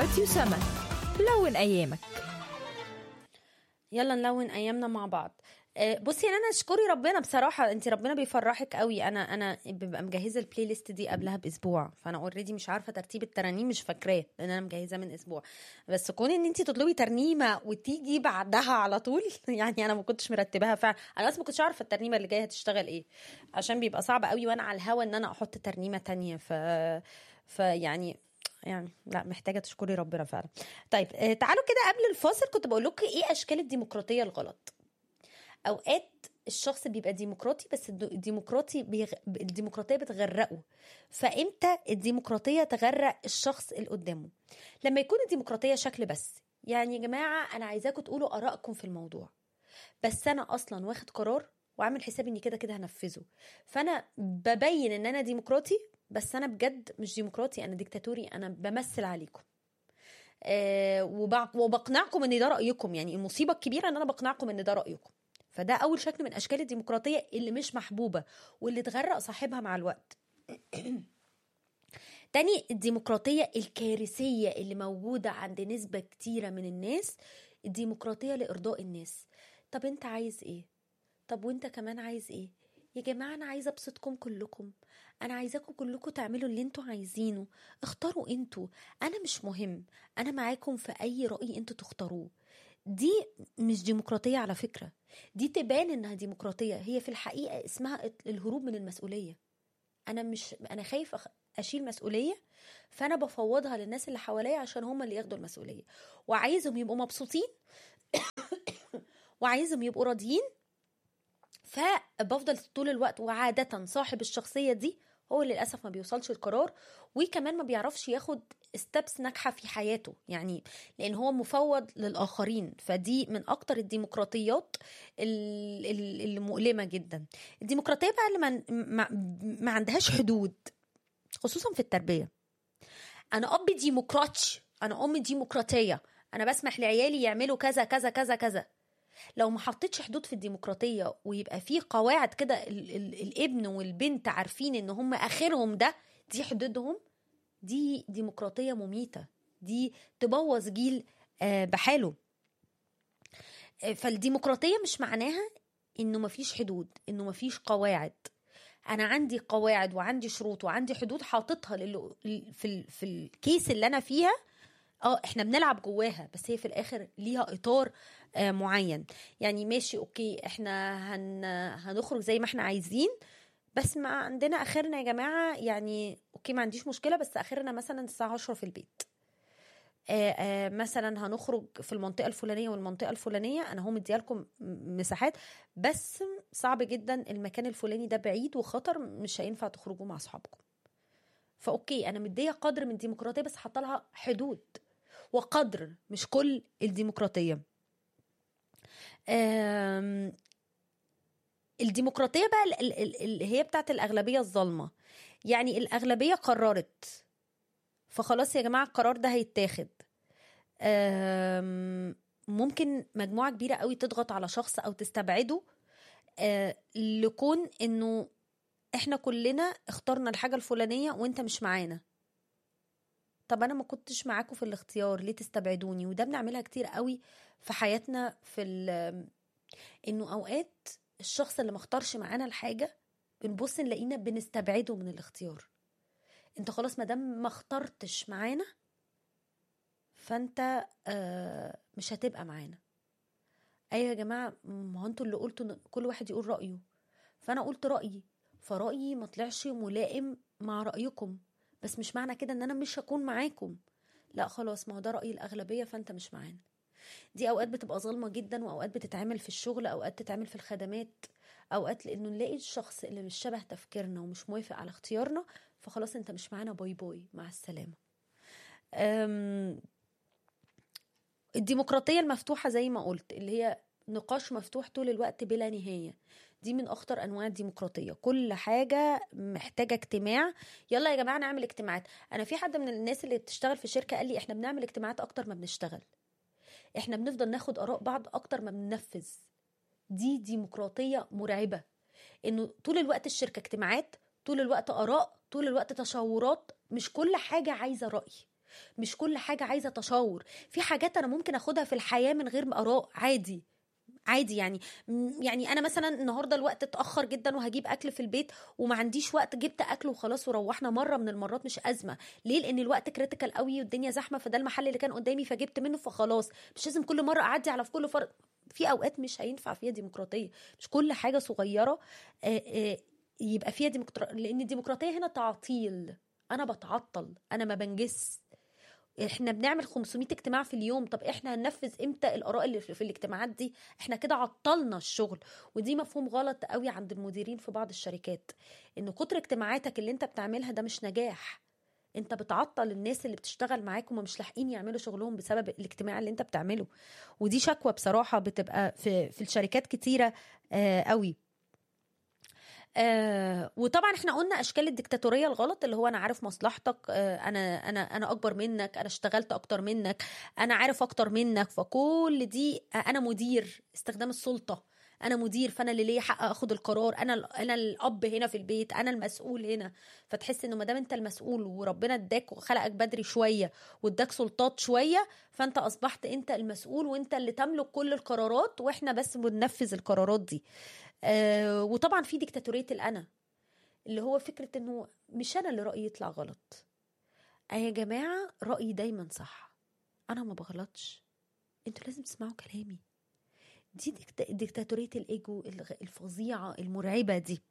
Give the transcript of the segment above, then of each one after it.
راديو سما لون أيامك يلا نلون ايامنا مع بعض آه، بصي يعني انا اشكري ربنا بصراحه انت ربنا بيفرحك قوي انا انا ببقى مجهزه البلاي ليست دي قبلها باسبوع فانا اوريدي مش عارفه ترتيب الترانيم مش فاكراه لان انا مجهزاه من اسبوع بس كون ان انت تطلبي ترنيمه وتيجي بعدها على طول يعني انا ما كنتش مرتباها فعلا انا اصلا ما كنتش عارفه الترنيمه اللي جايه هتشتغل ايه عشان بيبقى صعب قوي وانا على الهوا ان انا احط ترنيمه تانية ف فيعني يعني لا محتاجه تشكري ربنا فعلا طيب آه، تعالوا كده قبل الفاصل كنت بقول لكم ايه اشكال الديمقراطيه الغلط اوقات الشخص بيبقى ديمقراطي بس الد- الديمقراطي بيغ... الديمقراطيه بتغرقه فامتى الديمقراطيه تغرق الشخص اللي قدامه لما يكون الديمقراطيه شكل بس يعني يا جماعه انا عايزاكم تقولوا ارائكم في الموضوع بس انا اصلا واخد قرار وعامل حسابي اني كده كده هنفذه فانا ببين ان انا ديمقراطي بس انا بجد مش ديمقراطي انا ديكتاتوري انا بمثل عليكم آه وبع- وبقنعكم ان ده رايكم يعني المصيبه الكبيره ان انا بقنعكم ان ده رايكم فده اول شكل من اشكال الديمقراطيه اللي مش محبوبه واللي تغرق صاحبها مع الوقت تاني الديمقراطية الكارثية اللي موجودة عند نسبة كتيرة من الناس الديمقراطية لإرضاء الناس طب انت عايز ايه طب وانت كمان عايز ايه يا جماعة أنا عايزة أبسطكم كلكم أنا عايزاكم كلكم تعملوا اللي انتوا عايزينه اختاروا انتوا أنا مش مهم أنا معاكم في أي رأي انتوا تختاروه دي مش ديمقراطية على فكرة دي تبان إنها ديمقراطية هي في الحقيقة اسمها الهروب من المسؤولية انا مش انا خايف أخ... اشيل مسؤوليه فانا بفوضها للناس اللي حواليا عشان هم اللي ياخدوا المسؤوليه وعايزهم يبقوا مبسوطين وعايزهم يبقوا راضيين فبفضل طول الوقت وعاده صاحب الشخصيه دي هو اللي للاسف ما بيوصلش القرار وكمان ما بيعرفش ياخد ستبس ناجحه في حياته يعني لان هو مفوض للاخرين فدي من اكتر الديمقراطيات ال- ال- المؤلمه جدا الديمقراطيه بقى اللي ما, ما, ما عندهاش حدود خصوصا في التربيه انا اب ديمقراطي انا ام ديمقراطيه انا بسمح لعيالي يعملوا كذا كذا كذا كذا لو ما حطيتش حدود في الديمقراطيه ويبقى في قواعد كده ال- ال- الابن والبنت عارفين ان هم اخرهم ده دي حدودهم دي ديمقراطيه مميته دي تبوظ جيل آه، بحاله آه، فالديمقراطيه مش معناها انه مفيش حدود انه مفيش قواعد انا عندي قواعد وعندي شروط وعندي حدود حاططها لل... في ال... في الكيس اللي انا فيها اه احنا بنلعب جواها بس هي في الاخر ليها اطار آه معين يعني ماشي اوكي احنا هن... هنخرج زي ما احنا عايزين بس ما عندنا اخرنا يا جماعه يعني اوكي ما عنديش مشكله بس اخرنا مثلا الساعه 10 في البيت آه، آه، مثلا هنخرج في المنطقه الفلانيه والمنطقه الفلانيه انا هم مديها لكم مساحات بس صعب جدا المكان الفلاني ده بعيد وخطر مش هينفع تخرجوا مع اصحابكم فاوكي انا مديه قدر من الديمقراطيه بس حاطه لها حدود وقدر مش كل الديمقراطيه آم، الديمقراطيه بقى ال- ال- ال- اللي هي بتاعت الاغلبيه الظالمه يعني الاغلبيه قررت فخلاص يا جماعه القرار ده هيتاخد آم، ممكن مجموعه كبيره قوي تضغط على شخص او تستبعده آه، لكون انه احنا كلنا اخترنا الحاجه الفلانيه وانت مش معانا طب انا ما كنتش معاكم في الاختيار ليه تستبعدوني وده بنعملها كتير قوي في حياتنا في ال- انه اوقات الشخص اللي ما اختارش معانا الحاجه بنبص نلاقينا بنستبعده من الاختيار انت خلاص ما دام ما اخترتش معانا فانت آه مش هتبقى معانا ايوه يا جماعه ما هو انتوا اللي قلتوا إن كل واحد يقول رايه فانا قلت رايي فرايي ما طلعش ملائم مع رايكم بس مش معنى كده ان انا مش هكون معاكم لا خلاص ما هو ده راي الاغلبيه فانت مش معانا دي اوقات بتبقى ظالمه جدا واوقات بتتعمل في الشغل اوقات تتعمل في الخدمات اوقات لانه نلاقي الشخص اللي مش شبه تفكيرنا ومش موافق على اختيارنا فخلاص انت مش معانا باي باي مع السلامه أم، الديمقراطيه المفتوحه زي ما قلت اللي هي نقاش مفتوح طول الوقت بلا نهايه دي من اخطر انواع الديمقراطيه كل حاجه محتاجه اجتماع يلا يا جماعه نعمل اجتماعات انا في حد من الناس اللي بتشتغل في شركه قال لي احنا بنعمل اجتماعات اكتر ما بنشتغل احنا بنفضل ناخد اراء بعض اكتر ما بننفذ دي ديمقراطيه مرعبه انه طول الوقت الشركه اجتماعات طول الوقت اراء طول الوقت تشاورات مش كل حاجه عايزه راي مش كل حاجه عايزه تشاور في حاجات انا ممكن اخدها في الحياه من غير اراء عادي عادي يعني م- يعني انا مثلا النهارده الوقت اتاخر جدا وهجيب اكل في البيت وما عنديش وقت جبت اكل وخلاص وروحنا مره من المرات مش ازمه ليه لان الوقت كريتيكال قوي والدنيا زحمه فده المحل اللي كان قدامي فجبت منه فخلاص مش لازم كل مره اعدي على في كل فرد في اوقات مش هينفع فيها ديمقراطيه مش كل حاجه صغيره آه، آه، يبقى فيها ديمقراطيه لان الديمقراطيه هنا تعطيل انا بتعطل انا ما بنجز احنا بنعمل 500 اجتماع في اليوم طب احنا هننفذ امتى الاراء اللي في في الاجتماعات دي احنا كده عطلنا الشغل ودي مفهوم غلط قوي عند المديرين في بعض الشركات ان كتر اجتماعاتك اللي انت بتعملها ده مش نجاح انت بتعطل الناس اللي بتشتغل معاك وما مش لاحقين يعملوا شغلهم بسبب الاجتماع اللي انت بتعمله ودي شكوى بصراحه بتبقى في في الشركات كتيره آه قوي آه وطبعا احنا قلنا اشكال الديكتاتوريه الغلط اللي هو انا عارف مصلحتك آه انا انا انا اكبر منك انا اشتغلت اكتر منك انا عارف اكتر منك فكل دي آه انا مدير استخدام السلطه انا مدير فانا اللي ليا حق اخد القرار انا ال- انا الاب هنا في البيت انا المسؤول هنا فتحس انه ما دام انت المسؤول وربنا اداك وخلقك بدري شويه واداك سلطات شويه فانت اصبحت انت المسؤول وانت اللي تملك كل القرارات واحنا بس بننفذ القرارات دي آه وطبعا في ديكتاتوريه الانا اللي هو فكره انه مش انا اللي رايي يطلع غلط آه يا جماعه رايي دايما صح انا ما بغلطش انتوا لازم تسمعوا كلامي دي ديكت- ديكتاتوريه الايجو الغ- الفظيعه المرعبه دي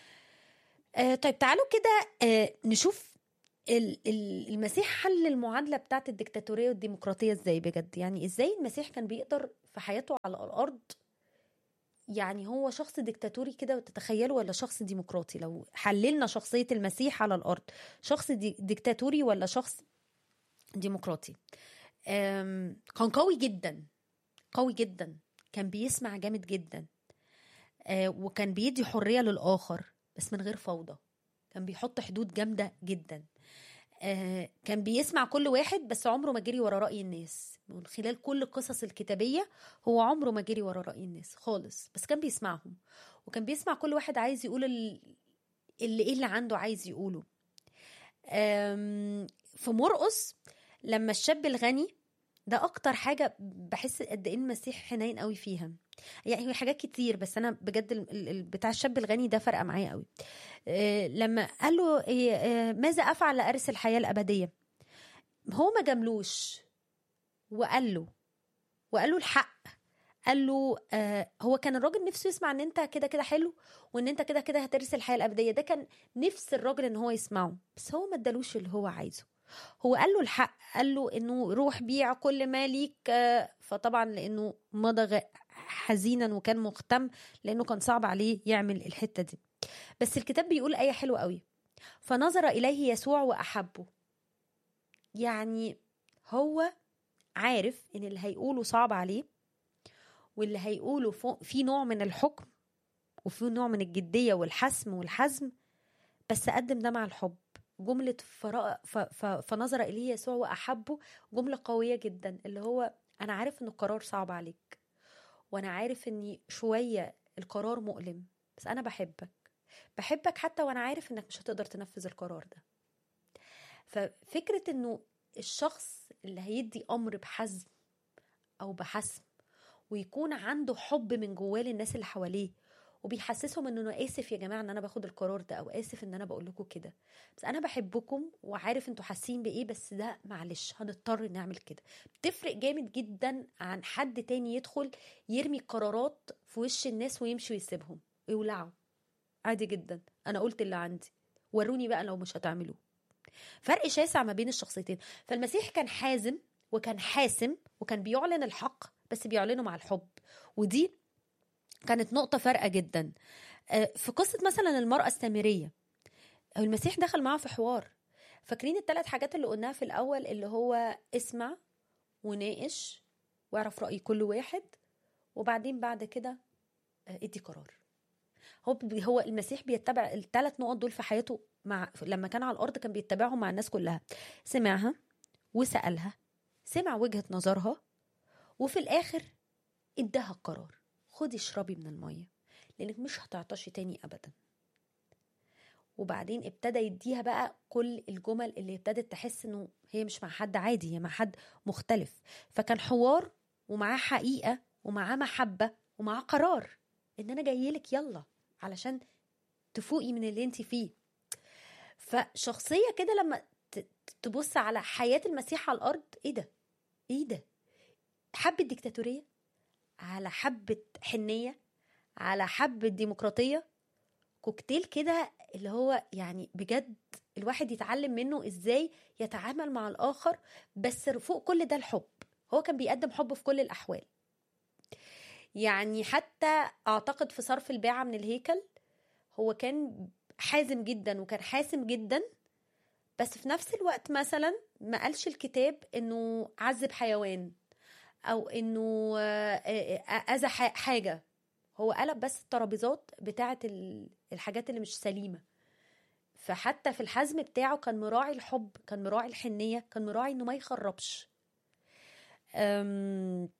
آه طيب تعالوا كده آه نشوف ال- ال- المسيح حل المعادله بتاعت الديكتاتوريه والديمقراطيه ازاي بجد يعني ازاي المسيح كان بيقدر في حياته على الارض يعني هو شخص ديكتاتوري كده وتتخيلوا ولا شخص ديمقراطي لو حللنا شخصية المسيح على الأرض شخص دي ديكتاتوري ولا شخص ديمقراطي أم، كان قوي جدا قوي جدا كان بيسمع جامد جدا آه، وكان بيدي حرية للآخر بس من غير فوضى كان بيحط حدود جامدة جدا آه، كان بيسمع كل واحد بس عمره ما جري ورا رأي الناس من خلال كل القصص الكتابية هو عمره ما جري ورا رأي الناس خالص بس كان بيسمعهم وكان بيسمع كل واحد عايز يقول ال- اللي ايه اللي عنده عايز يقوله آم، في مرقس لما الشاب الغني ده اكتر حاجه بحس قد ايه المسيح حنين قوي فيها يعني هي حاجات كتير بس انا بجد ال- ال- ال- بتاع الشاب الغني ده فرق معايا قوي آه، لما قال له إيه، آه، ماذا افعل لارث الحياه الابديه هو ما جاملوش وقال له وقال له الحق قال له آه هو كان الراجل نفسه يسمع ان انت كده كده حلو وان انت كده كده هترث الحياه الابديه ده كان نفس الراجل ان هو يسمعه بس هو ما ادالوش اللي هو عايزه هو قال له الحق قال له انه روح بيع كل ما ليك آه، فطبعا لانه مضى غ- حزينا وكان مهتم لانه كان صعب عليه يعمل الحته دي بس الكتاب بيقول ايه حلوه قوي فنظر اليه يسوع واحبه يعني هو عارف ان اللي هيقوله صعب عليه واللي هيقوله فوق- في نوع من الحكم وفي نوع من الجديه والحسم والحزم بس قدم ده مع الحب جملة فرا... ف... ف... فنظر إليه يسوع وأحبه جملة قوية جدا اللي هو أنا عارف إن القرار صعب عليك وأنا عارف إني شوية القرار مؤلم بس أنا بحبك بحبك حتى وأنا عارف إنك مش هتقدر تنفذ القرار ده ففكرة إنه الشخص اللي هيدي أمر بحزم أو بحسم ويكون عنده حب من جواه للناس اللي حواليه وبيحسسهم انه انا اسف يا جماعه ان انا باخد القرار ده او اسف ان انا بقول لكم كده بس انا بحبكم وعارف انتوا حاسين بايه بس ده معلش هنضطر نعمل كده بتفرق جامد جدا عن حد تاني يدخل يرمي قرارات في وش الناس ويمشي ويسيبهم يولعوا عادي جدا انا قلت اللي عندي وروني بقى لو مش هتعملوه فرق شاسع ما بين الشخصيتين فالمسيح كان حازم وكان حاسم وكان بيعلن الحق بس بيعلنه مع الحب ودي كانت نقطة فارقة جدا آه، في قصة مثلا المرأة السامرية المسيح دخل معاها في حوار فاكرين الثلاث حاجات اللي قلناها في الأول اللي هو اسمع وناقش واعرف رأي كل واحد وبعدين بعد كده آه، ادي قرار هو بي- هو المسيح بيتبع الثلاث نقط دول في حياته مع لما كان على الارض كان بيتبعهم مع الناس كلها سمعها وسالها سمع وجهه نظرها وفي الاخر اداها القرار خدي اشربي من الميه لانك مش هتعطشي تاني ابدا وبعدين ابتدى يديها بقى كل الجمل اللي ابتدت تحس انه هي مش مع حد عادي هي مع حد مختلف فكان حوار ومعاه حقيقة ومعاه محبة ومعاه قرار ان انا جاي لك يلا علشان تفوقي من اللي انت فيه فشخصية كده لما ت- تبص على حياة المسيح على الأرض ايه ده ايه ده حبة ديكتاتورية على حبة حنية على حبة ديمقراطية كوكتيل كده اللي هو يعني بجد الواحد يتعلم منه ازاي يتعامل مع الآخر بس فوق كل ده الحب هو كان بيقدم حب في كل الأحوال يعني حتى أعتقد في صرف الباعة من الهيكل هو كان حازم جدا وكان حاسم جدا بس في نفس الوقت مثلا ما قالش الكتاب انه عذب حيوان او انه آه، آه، آه، اذى ح- حاجه هو قلب بس الترابيزات بتاعه ال- الحاجات اللي مش سليمه فحتى في الحزم بتاعه كان مراعي الحب كان مراعي الحنيه كان مراعي انه ما يخربش أم،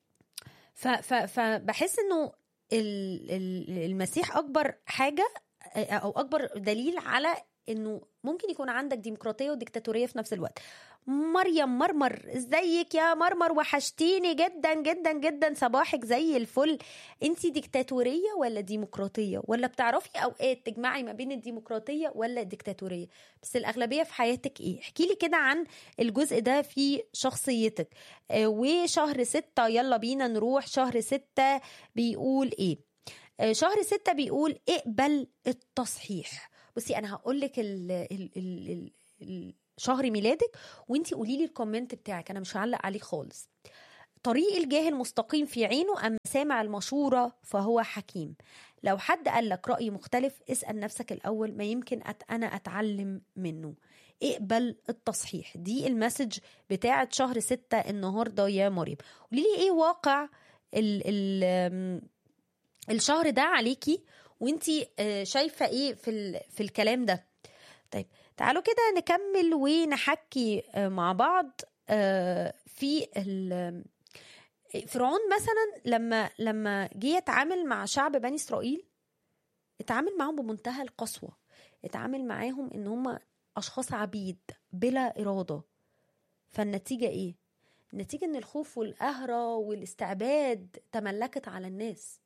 ف ف فبحس انه ال- ال- المسيح اكبر حاجه او اكبر دليل على انه ممكن يكون عندك ديمقراطيه وديكتاتوريه في نفس الوقت مريم مرمر ازيك يا مرمر وحشتيني جدا جدا جدا صباحك زي الفل انت ديكتاتوريه ولا ديمقراطيه ولا بتعرفي اوقات تجمعي ما بين الديمقراطيه ولا الديكتاتوريه بس الاغلبيه في حياتك ايه احكي لي كده عن الجزء ده في شخصيتك آه، وشهر ستة يلا بينا نروح شهر ستة بيقول ايه آه، شهر ستة بيقول اقبل التصحيح بصي انا هقول لك ال ال ال ال ال شهر ميلادك وانتي قولي لي الكومنت بتاعك انا مش هعلق عليه خالص طريق الجاهل مستقيم في عينه أما سامع المشورة فهو حكيم لو حد قال لك رأي مختلف اسأل نفسك الأول ما يمكن أت أنا أتعلم منه اقبل التصحيح دي المسج بتاعة شهر ستة النهاردة يا مريم قولي لي ايه واقع ال ال آم، الشهر ده عليكي وانتي آه، شايفة ايه في, ال في الكلام ده طيب تعالوا كده نكمل ونحكي آه، مع بعض آه، في ال- فرعون مثلا لما لما جه يتعامل مع شعب بني اسرائيل اتعامل معاهم بمنتهى القسوه اتعامل معاهم ان هم اشخاص عبيد بلا اراده فالنتيجه ايه النتيجه ان الخوف والقهره والاستعباد تملكت على الناس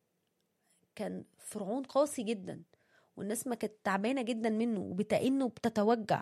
كان فرعون قاسي جدا والناس ما كانت تعبانه جدا منه وبتأنه وبتتوجع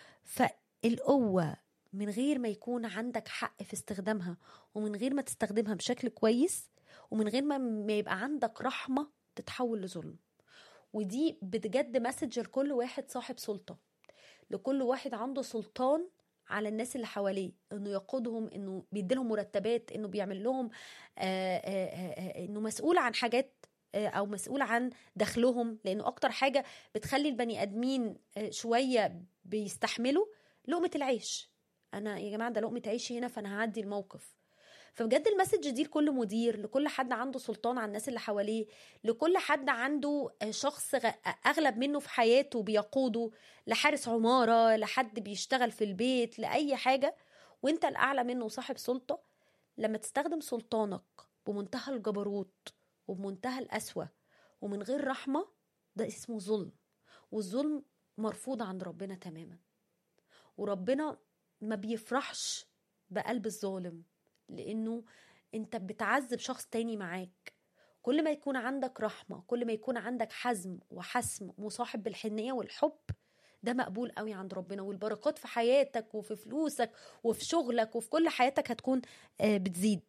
فالقوه من غير ما يكون عندك حق في استخدامها ومن غير ما تستخدمها بشكل كويس ومن غير ما ما يبقى عندك رحمه تتحول لظلم ودي بجد مسج لكل واحد صاحب سلطه لكل واحد عنده سلطان على الناس اللي حواليه انه يقودهم انه بيديلهم مرتبات انه بيعمل لهم آآ آآ آآ انه مسؤول عن حاجات آه، او مسؤول عن دخلهم لانه اكتر حاجه بتخلي البني ادمين آه، شويه بيستحملوا لقمه العيش انا يا جماعه ده لقمه عيشي هنا فانا هعدي الموقف فبجد المسج دي لكل مدير لكل حد عنده سلطان على الناس اللي حواليه لكل حد عنده آه، شخص غ- اغلب منه في حياته بيقوده لحارس عماره لحد بيشتغل في البيت لاي حاجه وانت الاعلى منه وصاحب سلطه لما تستخدم سلطانك بمنتهى الجبروت وبمنتهى القسوه ومن غير رحمه ده اسمه ظلم والظلم مرفوض عند ربنا تماما وربنا ما بيفرحش بقلب الظالم لانه انت بتعذب شخص تاني معاك كل ما يكون عندك رحمه كل ما يكون عندك حزم وحسم مصاحب بالحنيه والحب ده مقبول قوي عند ربنا والبركات في حياتك وفي فلوسك وفي شغلك وفي كل حياتك هتكون آه، بتزيد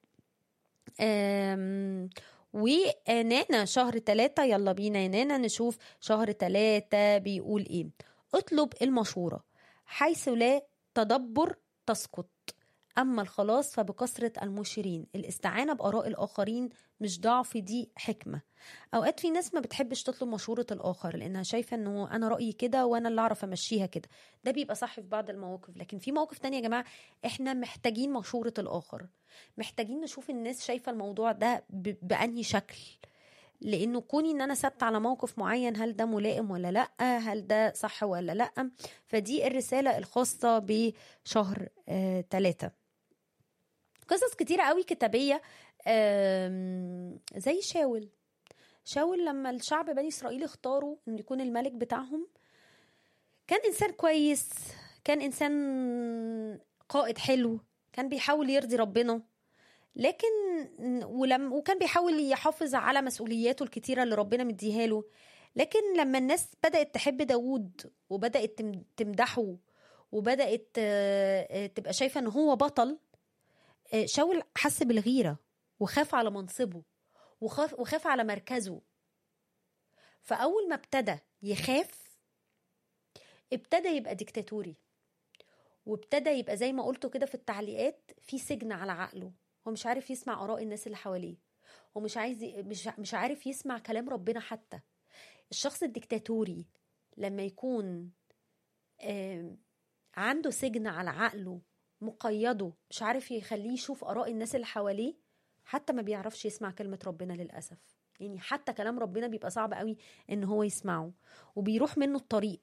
آم، ونانا شهر تلاتة يلا بينا يا نانا نشوف شهر تلاتة بيقول ايه اطلب المشورة حيث لا تدبر تسقط أما الخلاص فبكثرة المشيرين الاستعانة بآراء الآخرين مش ضعف دي حكمة أوقات في ناس ما بتحبش تطلب مشورة الآخر لأنها شايفة أنه أنا رأيي كده وأنا اللي أعرف أمشيها كده ده بيبقى صح في بعض المواقف لكن في مواقف تانية يا جماعة إحنا محتاجين مشورة الآخر محتاجين نشوف الناس شايفة الموضوع ده ب- بأنهي شكل لانه كوني ان انا ثابته على موقف معين هل ده ملائم ولا لا هل ده صح ولا لا فدي الرساله الخاصه بشهر آه ثلاثة قصص كتيرة قوي كتابية آم، زي شاول شاول لما الشعب بني اسرائيل اختاروا انه يكون الملك بتاعهم كان انسان كويس كان انسان قائد حلو كان بيحاول يرضي ربنا لكن ولم وكان بيحاول يحافظ على مسؤولياته الكتيره اللي ربنا مديها له لكن لما الناس بدات تحب داوود وبدات تم- تمدحه وبدات آه، آه، تبقى شايفه ان هو بطل آه، شاول حس بالغيره وخاف على منصبه وخاف وخاف على مركزه فاول ما ابتدى يخاف ابتدى يبقى ديكتاتوري وابتدى يبقى زي ما قلته كده في التعليقات في سجن على عقله هو مش عارف يسمع اراء الناس اللي حواليه هو مش عايز ي- مش مش عارف يسمع كلام ربنا حتى الشخص الديكتاتوري لما يكون آم، عنده سجن على عقله مقيده مش عارف يخليه يشوف اراء الناس اللي حواليه حتى ما بيعرفش يسمع كلمة ربنا للأسف يعني حتى كلام ربنا بيبقى صعب قوي ان هو يسمعه وبيروح منه الطريق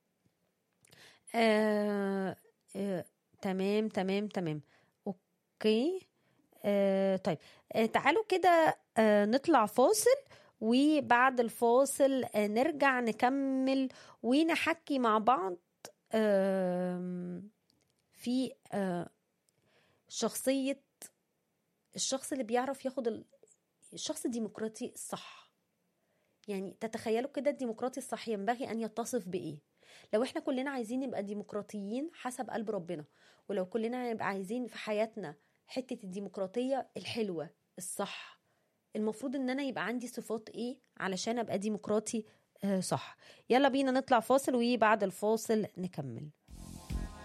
آه آه تمام تمام تمام اوكي آه طيب آه تعالوا كده آه نطلع فاصل وبعد الفاصل آه نرجع نكمل ونحكي مع بعض آه في آه شخصية الشخص اللي بيعرف ياخد ال... الشخص الديمقراطي الصح يعني تتخيلوا كده الديمقراطي الصح ينبغي ان يتصف بايه لو احنا كلنا عايزين نبقى ديمقراطيين حسب قلب ربنا ولو كلنا نبقى عايزين في حياتنا حتة الديمقراطية الحلوة الصح المفروض ان انا يبقى عندي صفات ايه علشان ابقى ديمقراطي آه، صح يلا بينا نطلع فاصل وبعد الفاصل نكمل